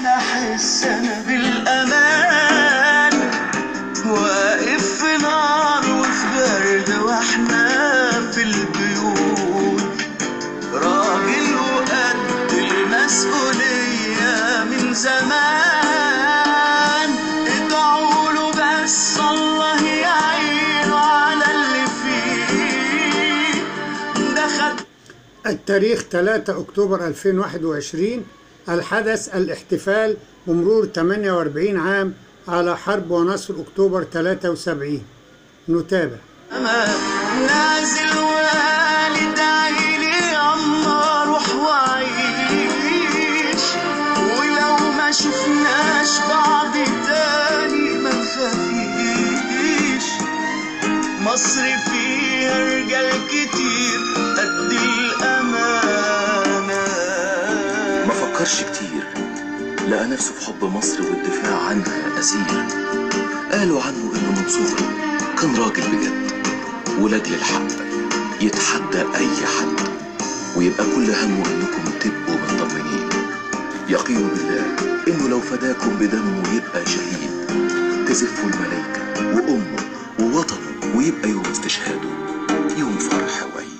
احس انا بالامان واقف في نار وفي برد واحنا في البيوت راجل وقد المسؤولية من زمان ادعوا له بس الله يعينه على اللي فيه ده خد التاريخ 3 أكتوبر 2021 الحدث الاحتفال بمرور 48 عام على حرب ونصر أكتوبر 73 نتابع أمان نازل والد عيني أما روح وعيش ولو ما شفناش بعض تاني ما تخافيش مصر فيها رجال كتير قد الأمانة ما فكرش كتير لقى نفسه في حب مصر والدفاع عنها أسير قالوا عنه إنه منصور كان راجل بجد ولاجل الحق يتحدى أي حد ويبقى كل همه إنكم تبقوا مطمنين يقين بالله إنه لو فداكم بدمه يبقى شهيد تزفوا الملايكة وأمه ووطنه ويبقى يوم استشهاده يوم فرح وعيد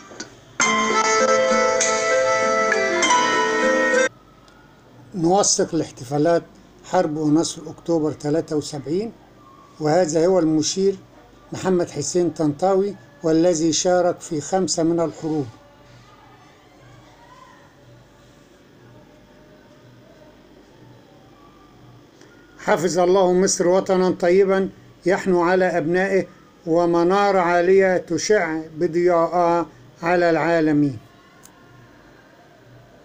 نوثق الاحتفالات حرب ونصر أكتوبر 73 وهذا هو المشير محمد حسين طنطاوي والذي شارك في خمسة من الحروب حفظ الله مصر وطنا طيبا يحنو على أبنائه ومنار عالية تشع بضياءها على العالمين